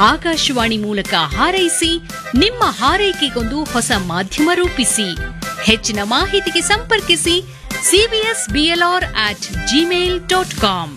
ಆಕಾಶವಾಣಿ ಮೂಲಕ ಹಾರೈಸಿ ನಿಮ್ಮ ಹಾರೈಕೆಗೊಂದು ಹೊಸ ಮಾಧ್ಯಮ ರೂಪಿಸಿ ಹೆಚ್ಚಿನ ಮಾಹಿತಿಗೆ ಸಂಪರ್ಕಿಸಿ CBS BLR at Gmail dot com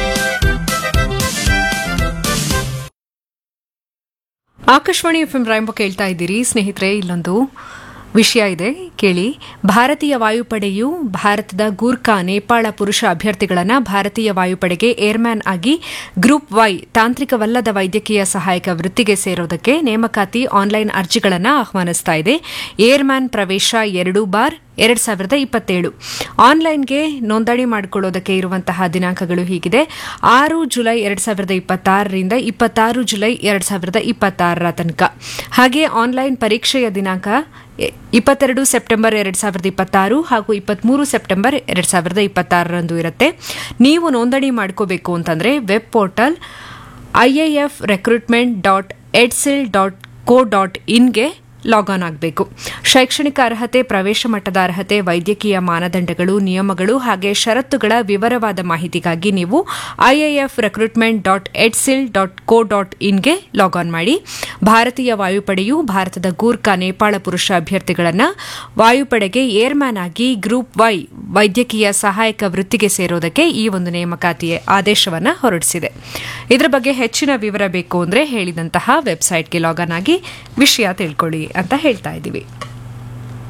Akashvani F M ರಾಯಂಬ ಕೇಳ್ತಾ ಇದ್ದೀರಿ ಸ್ನೇಹಿತರೆ ಇಲ್ಲೊಂದು ವಿಷಯ ಇದೆ ಕೇಳಿ ಭಾರತೀಯ ವಾಯುಪಡೆಯು ಭಾರತದ ಗೂರ್ಖಾ ನೇಪಾಳ ಪುರುಷ ಅಭ್ಯರ್ಥಿಗಳನ್ನು ಭಾರತೀಯ ವಾಯುಪಡೆಗೆ ಏರ್ಮ್ಯಾನ್ ಆಗಿ ಗ್ರೂಪ್ ವೈ ತಾಂತ್ರಿಕವಲ್ಲದ ವೈದ್ಯಕೀಯ ಸಹಾಯಕ ವೃತ್ತಿಗೆ ಸೇರೋದಕ್ಕೆ ನೇಮಕಾತಿ ಆನ್ಲೈನ್ ಅರ್ಜಿಗಳನ್ನು ಆಹ್ವಾನಿಸ್ತಾ ಇದೆ ಏರ್ಮ್ಯಾನ್ ಪ್ರವೇಶ ಎರಡು ಬಾರ್ ಎರಡ್ ಸಾವಿರದ ಇಪ್ಪತ್ತೇಳು ಆನ್ಲೈನ್ಗೆ ನೋಂದಣಿ ಮಾಡಿಕೊಳ್ಳೋದಕ್ಕೆ ಇರುವಂತಹ ದಿನಾಂಕಗಳು ಹೀಗಿದೆ ಆರು ಜುಲೈ ಎರಡ್ ಸಾವಿರದ ಇಪ್ಪತ್ತಾರರಿಂದ ಇಪ್ಪತ್ತಾರು ಜುಲೈ ಎರಡ್ ಸಾವಿರದ ಇಪ್ಪತ್ತಾರರ ತನಕ ಹಾಗೆ ಆನ್ಲೈನ್ ಪರೀಕ್ಷೆಯ ದಿನಾಂಕ ಇಪ್ಪತ್ತೆರಡು ಸೆಪ್ಟೆಂಬರ್ ಎರಡ್ ಸಾವಿರದ ಇಪ್ಪತ್ತಾರು ಹಾಗೂ ಇಪ್ಪತ್ಮೂರು ಸೆಪ್ಟೆಂಬರ್ ಎರಡ್ ಸಾವಿರದ ಇಪ್ಪತ್ತಾರರಂದು ಇರುತ್ತೆ ನೀವು ನೋಂದಣಿ ಮಾಡ್ಕೋಬೇಕು ಅಂತಂದ್ರೆ web portal IAF recruitment dot EdCIL dot co dot ಇನ್ಗೆ ಲಾಗ್ ಆನ್ ಆಗಬೇಕು ಶೈಕ್ಷಣಿಕ ಅರ್ಹತೆ ಪ್ರವೇಶ ಮಟ್ಟದ ಅರ್ಹತೆ ವೈದ್ಯಕೀಯ ಮಾನದಂಡಗಳು ನಿಯಮಗಳು ಹಾಗೆ ಷರತ್ತುಗಳ ವಿವರವಾದ ಮಾಹಿತಿಗಾಗಿ ನೀವು IAF recruitment dot EdCIL dot co dot ಇನ್ಗೆ ಲಾಗ್ ಆನ್ ಮಾಡಿ ಭಾರತೀಯ ವಾಯುಪಡೆಯು ಭಾರತದ ಗೂರ್ಖಾ ನೇಪಾಳ ಪುರುಷ ಅಭ್ಯರ್ಥಿಗಳನ್ನು ವಾಯುಪಡೆಗೆ ಏರ್ಮ್ಯಾನ್ ಆಗಿ ಗ್ರೂಪ್ ವೈ ವೈದ್ಯಕೀಯ ಸಹಾಯಕ ವೃತ್ತಿಗೆ ಸೇರೋದಕ್ಕೆ ಈ ಒಂದು ನೇಮಕಾತಿಯ ಆದೇಶವನ್ನು ಹೊರಡಿಸಿದೆ ಇದರ ಬಗ್ಗೆ ಹೆಚ್ಚಿನ ವಿವರ ಬೇಕು ಅಂದರೆ ಹೇಳಿದಂತಹ ವೆಬ್ಸೈಟ್ಗೆ ಲಾಗ್ ಆನ್ ಆಗಿ ವಿಷಯ ತಿಳ್ಕೊಳ್ಳಿ ಅಂತ ಹೇಳ್ತಾ ಇದ್ದೀವಿ